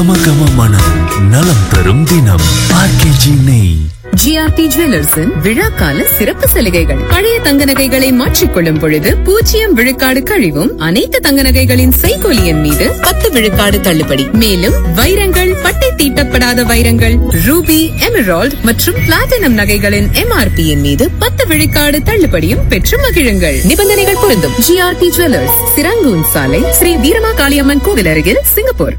கம கம மனம் நலம் தரும் தினம் ஆர்கேஜி நெய் ஜிஆர்டி ஜுவல்லர்ஸின் விழாக்கால சிறப்பு சலுகைகள் பழைய தங்க நகைகளை மாற்றிக்கொள்ளும் பொழுது பூஜ்ஜியம் விழுக்காடு கழிவும் அனைத்து தங்க நகைகளின் செய்கூலியின் மீது பத்து விழுக்காடு தள்ளுபடி மேலும் வைரங்கள் பட்டை தீட்டப்படாத வைரங்கள் ரூபி எமரால்ட் மற்றும் பிளாட்டினம் நகைகளின் எம்ஆர்பியின் மீது பத்து விழுக்காடு தள்ளுபடியும் பெற்று மகிழுங்கள் நிபந்தனைகள் பொருந்தும் ஜிஆர்டி ஜுவல்லர்ஸ் சிரங்கூன் சாலை ஸ்ரீ வீரமா காளியம்மன் கோவில் அருகில் சிங்கப்பூர்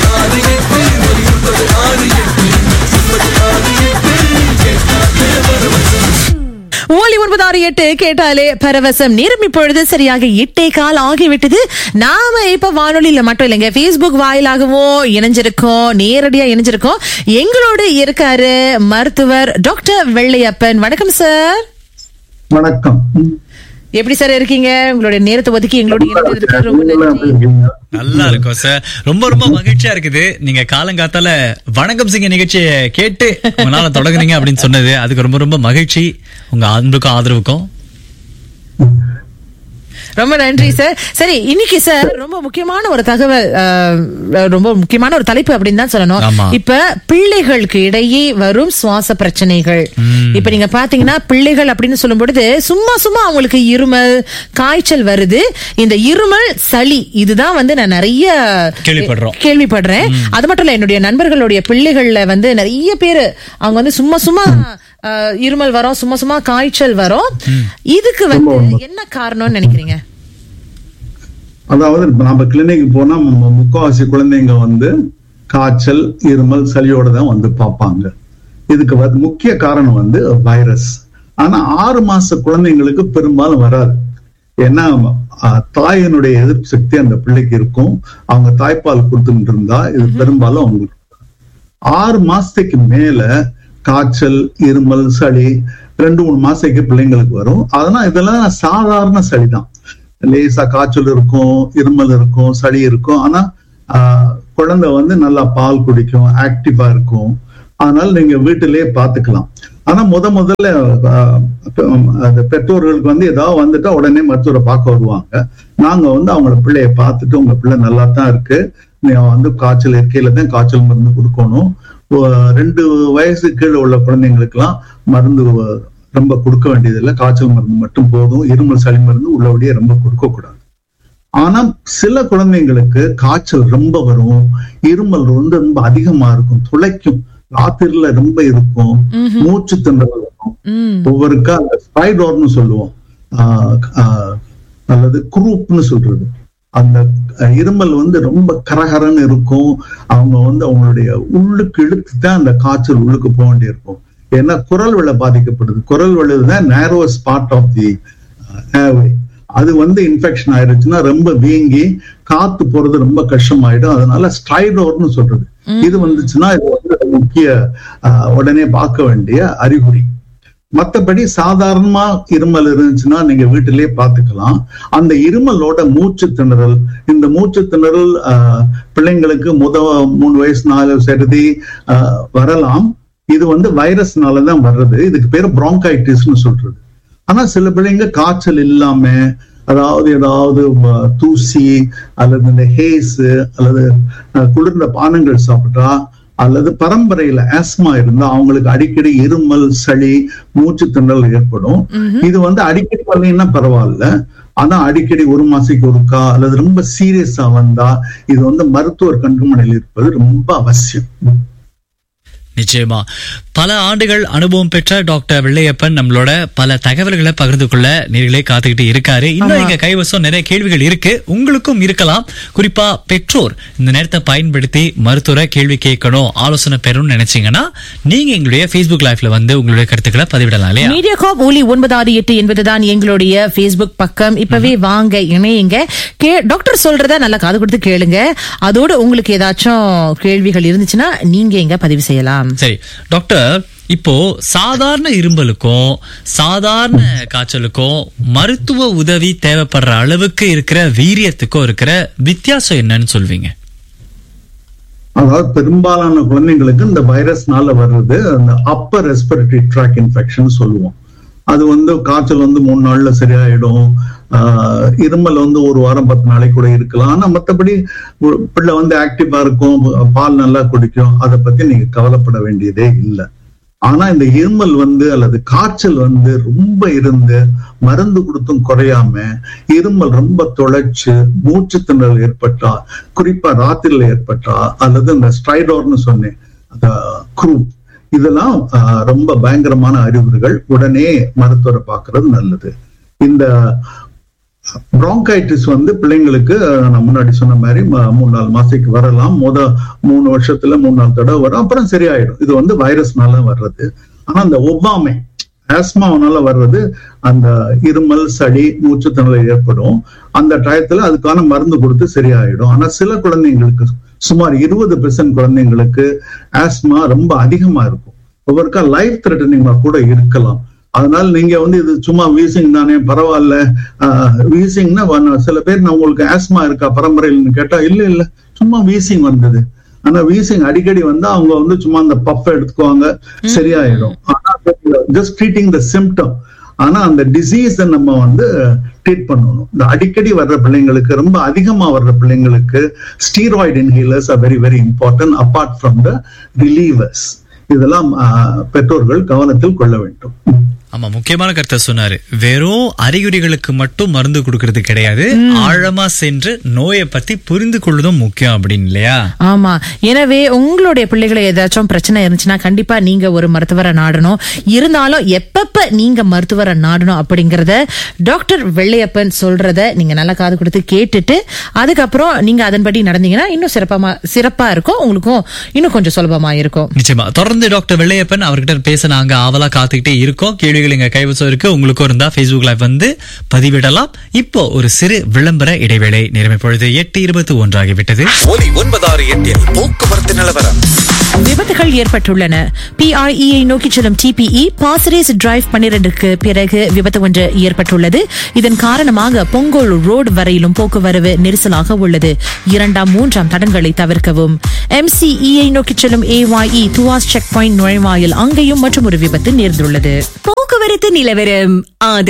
ஓலி ஒன்பது ஆறு எட்டு கேட்டாலே பரவசம் நேரம் இப்பொழுது சரியாக எட்டே கால் ஆகிவிட்டது நாம இப்ப வானொலியில மட்டும் இல்லைங்க Facebook வாயிலாகவும் இணைஞ்சிருக்கோம் நேரடியா இணைஞ்சிருக்கோம் எங்களோடு இருக்காரு மருத்துவர் டாக்டர் வெள்ளையப்பன் வணக்கம் சார் வணக்கம் எப்படி சார் இருக்கீங்க உங்களுடைய நேரத்தை ஒதுக்கி எங்களோட இணைந்ததுக்கு ரொம்ப நன்றி நல்லா இருக்கும் சார் ரொம்ப ரொம்ப மகிழ்ச்சியா இருக்குது நீங்க காலங்காத்தால வணக்கம் சிங்க நிகழ்ச்சியை கேட்டு உங்களால தொடங்குனீங்க அப்படின்னு சொன்னது அதுக்கு ரொம்ப ரொம்ப மகிழ்ச்சி உங்க அன்புக்கும் ஆதரவுக்கும் ரொம்ப நன்றி சார் சரி இன்னைக்கு சார் ரொம்ப முக்கியமான ஒரு தகவல் அஹ், ரொம்ப முக்கியமான ஒரு தலைப்பு அப்படின்னு தான் சொல்லணும் ஆமா. இப்ப பிள்ளைகளுக்கு இடையே வரும் சுவாச பிரச்சனைகள் இப்ப நீங்க பாத்தீங்கன்னா பிள்ளைகள் அப்படின்னு சொல்லும் பொழுது சும்மா சும்மா அவங்களுக்கு இருமல் காய்ச்சல் வருது இந்த இருமல் சளி இதுதான் வந்து நான் நிறைய கேள்விப்படுறோம். கேள்விப்படுறேன் அது மட்டும் இல்ல என்னுடைய நண்பர்களுடைய பிள்ளைகள்ல வந்து நிறைய பேரு அவங்க வந்து சும்மா சும்மா அஹ், இருமல் வரும் சும்மா சும்மா காய்ச்சல் வரும் இதுக்கு வந்து என்ன காரணம்னு நினைக்கிறீங்க அதாவது இப்ப நம்ம கிளினிக் போனா மு- முக்காவாசி குழந்தைங்க வந்து காய்ச்சல் இருமல் சளியோட தான் வந்து பார்ப்பாங்க இதுக்கு வந்து முக்கிய காரணம் வந்து வைரஸ் ஆனா ஆறு மாச குழந்தைங்களுக்கு பெரும்பாலும் வராது ஏன்னா அஹ், தாயினுடைய எதிர்ப்பு சக்தி அந்த பிள்ளைக்கு இருக்கும் அவங்க தாய்ப்பால் கொடுத்துட்டு இருந்தா இது பெரும்பாலும் அவங்களுக்கு ஆறு மாசத்துக்கு மேல காய்ச்சல் இருமல் சளி ரெண்டு மூணு மாசத்துக்கு பிள்ளைங்களுக்கு வரும் அதெல்லாம் இதெல்லாம் சாதாரண சளி தான் லேசா காய்ச்சல் இருக்கும் இருமல் இருக்கும் சளி இருக்கும் ஆனா ஆஹ், குழந்தை வந்து நல்லா பால் குடிக்கும் ஆக்டிவா இருக்கும் அதனால நீங்க வீட்டிலேயே பாத்துக்கலாம் ஆனா முத முதல்ல ஆஹ், பெ- அந்த பெற்றோர்களுக்கு வந்து ஏதாவது வந்துட்டா உடனே மருத்துவரை பார்க்க வருவாங்க நாங்க வந்து அவங்க பிள்ளைய பார்த்துட்டு உங்க பிள்ளை நல்லா தான் இருக்கு நீ வந்து காய்ச்சல் இருக்கையில தான் காய்ச்சல் மருந்து கொடுக்கணும் ஒ- ரெண்டு வயசு கீழே உள்ள குழந்தைங்களுக்கெல்லாம் மருந்து வ- ரொம்ப கொடுக்க வேண்டியதில்லை காய்ச்சல் மருந்து மட்டும் போதும் இருமல் சளி மருந்து உள்ளபடியே ரொம்ப கொடுக்க கூடாது ஆனா சில குழந்தைங்களுக்கு காய்ச்சல் ரொம்ப வரும் இருமல் வந்து ரொம்ப அதிகமா இருக்கும் துளைக்கும் ராத்திரில ரொம்ப இருக்கும் மூச்சு திணறல் வரும் ம் ஒவ்வொருக்கா அந்த ஸ்பைடோர்னு சொல்லுவோம் ஆஹ் ஆஹ் அல்லது குரூப்னு சொல்றது அந்த அஹ், இருமல் வந்து ரொம்ப கரகரன்னு இருக்கும் அவங்க வந்து அவங்களுடைய உள்ளுக்கு இழுத்து தான் அந்த காய்ச்சல் உள்ளுக்கு போக வேண்டியிருக்கும் ஏன்னா குரல் வள பாதிக்கப்படுது குரல் வள தான் narrows part of the airway அது வந்து இன்ஃபெக்ஷன் ஆயிருச்சுன்னா ரொம்ப வீங்கி காத்து போறது ரொம்ப கஷ்டமாயிடும் அதனால ஸ்ட்ரைடோர்னு சொல்றது இது வந்துச்சுன்னா இது வந்து முக்கிய ஆஹ், உடனே பார்க்க வேண்டிய அறிகுறி மத்தபடி சாதாரணமா இருமல் இருந்துச்சுன்னா நீங்க வீட்டிலேயே பாத்துக்கலாம் அந்த இருமலோட மூச்சு திணறல் இந்த மூச்சு திணறல் ஆஹ், பிள்ளைங்களுக்கு முத மூணு வயசு நாலு சருதி ஆஹ், வரலாம் இது வந்து வைரஸ்னால தான் வர்றது இதுக்கு பேரு bronchitisன்னு சொல்றது ஆனா சில பிள்ளைங்க காய்ச்சல் இல்லாம அதாவது ஏதாவது ம- தூசி அல்லது இந்த ஹேஸ் அல்லது அஹ், குளிர்ந்த பானங்கள் சாப்பிட்டா அல்லது பரம்பரையில ஆஸ்மா இருந்தா அவங்களுக்கு அடிக்கடி இருமல் சளி மூச்சு திணறல் ஏற்படும் இது வந்து அடிக்கடி வரலைன்னா பரவாயில்ல ஆனா அடிக்கடி ஒரு மாசத்துக்கு ஒருக்கா அல்லது ரொம்ப சீரியஸா வந்தா இது வந்து மருத்துவர் கண்காணியில் இருப்பது ரொம்ப அவசியம் நிச்சயமா பல ஆண்டுகள் அனுபவம் பெற்ற டாக்டர் வெள்ளையப்பன் நம்மளோட பல தகவல்களை பகிர்ந்து கொள்ள நேர்களே காத்துக்கிட்டு இருக்காரு இன்னும் எங்க கைவசம் நிறைய கேள்விகள் இருக்கு உங்களுக்கும் இருக்கலாம் குறிப்பா பெற்றோர் இந்த நேரத்தை பயன்படுத்தி மருத்துவரை கேள்வி கேட்கணும் ஆலோசனை பெறணும்னு நினைச்சீங்கன்னா நீங்க எங்களுடைய Facebook லைவ்ல வந்து உங்களுடைய கருத்துக்களை பதிவிடலாம் இல்லையா மீடியா காப் ஒலி ஒன்பது ஆறு எட்டு என்பதுதான் எங்களுடைய Facebook பக்கம் இப்பவே வாங்க இணையுங்க கே டாக்டர் சொல்றத நல்லா காது கொடுத்து கேளுங்க அதோட உங்களுக்கு ஏதாச்சும் கேள்விகள் இருந்துச்சுன்னா நீங்க எங்க பதிவு செய்யலாம் சரி டாக்டர் இப்போ சாதாரண இரும்பலுக்கும் சாதாரண காய்ச்சலுக்கும் மருத்துவ உதவி தேவைப்படுற அளவுக்கு இருக்கிற வீரியத்துக்கும் இருக்கிற வித்தியாசம் என்னன்னு சொல்வீங்க அதாவது பெரும்பாலான குழந்தைங்களுக்கு இந்த வைரஸ்னால வர்றது அந்த அப்பர் ரெஸ்பிரேட்டரி ட்ராக் இன்ஃபெக்ஷன் சொல்லுவோம் அது வந்து காய்ச்சல் வந்து மூணு நாள்ல சரியாயிடும் ஆஹ் இருமல் வந்து ஒரு வாரம் பத்து நாளைக்கு கூட இருக்கலாம் ஆனா மத்தபடி ஒரு பிள்ளை வந்து ஆக்டிவா இருக்கும் பால் நல்லா குடிக்கும் அதை பத்தி நீங்க கவலைப்பட வேண்டியதே இல்லை ஆனா இந்த இருமல் வந்து அல்லது காய்ச்சல் வந்து ரொம்ப இருந்து மருந்து கொடுத்தும் குறையாம இருமல் ரொம்ப தொலைச்சு மூச்சு திணறல் ஏற்பட்டா குறிப்பா ராத்திரில ஏற்பட்டா அல்லது இந்த ஸ்ட்ரைடோர்னு சொன்னேன் அந்த குரூப் இதெல்லாம் ஆஹ், ரொம்ப பயங்கரமான அறிகுறிகள் உடனே மருத்துவரை பார்க்கிறது நல்லது இந்த bronchitis வந்து பிள்ளைங்களுக்கு அஹ், நான் முன்னாடி சொன்ன மாதிரி ம- மூணு நாலு மாசத்துக்கு வரலாம் முத மூணு வருஷத்துல மூணு நாலு தடவை வரும் அப்புறம் சரியாயிடும் இது வந்து வைரஸ்னால வர்றது ஆனா அந்த ஒவ்வாமை ஆஸ்மாவனால வர்றது அந்த இருமல் சளி மூச்சுத்திணறல் ஏற்படும் அந்த டயத்துல அதுக்கான மருந்து கொடுத்து சரியாயிடும் ஆனா சில குழந்தைங்களுக்கு சுமார் இருபது பெர்சன்ட் குழந்தைங்களுக்கு ஆஸ்மா ரொம்ப அதிகமா இருக்கும் ஒவ்வொருக்கா லைஃப் த்ரெட்டனிங்கா கூட இருக்கலாம் அதனால நீங்க வந்து இது சும்மா வீசிங் தானே பரவாயில்ல வீசிங்னா சில பேர் நான் உங்களுக்கு ஆஸ்மா இருக்கா பரம்பரையில்னு கேட்டா இல்ல இல்ல சும்மா வீசிங் வந்தது ஆனா வீசிங் அடிக்கடி வந்தா அவங்க வந்து சும்மா அந்த பஃப் எடுத்துக்குவாங்க சரியாயிடும் ஆனா ஜஸ்ட் ட்ரீட்டிங் த சிம்டம் ஆனா அந்த டிசீஸ நம்ம வந்து ட்ரீட் பண்ணணும் இந்த அடிக்கடி வர்ற பிள்ளைங்களுக்கு ரொம்ப அதிகமா வர்ற பிள்ளைங்களுக்கு steroid inhalers are very very important apart from the relievers இதெல்லாம் ஆஹ், பெற்றோர்கள் கவனத்தில் கொள்ள வேண்டும் ஆமா முக்கியமான கருத்தை சொன்னாரு வெறும் அறிகுறிகளுக்கு மட்டும் மருந்து கொடுக்கறது கிடையாது ஆழமா சென்று நோயை பத்தி புரிந்து கொள்வதும் முக்கியம் அப்படின்னு இல்லையா ஆமா எனவே உங்களுடைய பிள்ளைகளை ஏதாச்சும் பிரச்சனை இருந்துச்சுன்னா கண்டிப்பா நீங்க ஒரு மருத்துவரை நாடணும் இருந்தாலும் எப்பப்ப நீங்க மருத்துவரை நாடணும் அப்படிங்கறத டாக்டர் வெள்ளையப்பன் சொல்றத நீங்க நல்லா காது கொடுத்து கேட்டுட்டு அதுக்கப்புறம் நீங்க அதன்படி நடந்தீங்கன்னா இன்னும் சிறப்பமா சிறப்பா இருக்கும் உங்களுக்கும் இன்னும் கொஞ்சம் சுலபமா இருக்கும் நிச்சயமா தொடர்ந்து டாக்டர் வெள்ளையப்பன் அவர்கிட்ட பேச நாங்க ஆவலா காத்துக்கிட்டே இருக்கோம் கேள்விகள் எங்க கைவசம் இருக்கு உங்களுக்கும் இருந்தா Facebook லைவ் வந்து பதிவிடலாம் இப்போ ஒரு சிறு விளம்பர இடைவேளை நேரம் இப்பொழுது எட்டு இருபத்தி ஒன்றாகிவிட்டது ஒலி ஒன்பதாறு எட்டில் போக்குவரத்து நிலவரம் விபத்துகள் ஏற்பட்டுள்ளன பிஆர்இயை நோக்கி செல்லும் டிபிஇ பாசரேஸ் டிரைவ் பன்னிரண்டுக்கு பிறகு விபத்து ஒன்று ஏற்பட்டுள்ளது இதன் காரணமாக பொங்கோல் ரோடு வரையிலும் போக்குவரவு நெரிசலாக உள்ளது இரண்டாம் மூன்றாம் தடங்களை தவிர்க்கவும் எம்சிஇயை நோக்கி செல்லும் ஏஒய்இ துவாஸ் செக் பாயிண்ட் நுழைவாயில் அங்கேயும் மற்றும் ஒரு விபத்து நேர்ந்துள்ளது போக்குவரத்து நிலவரம் ஆதரவு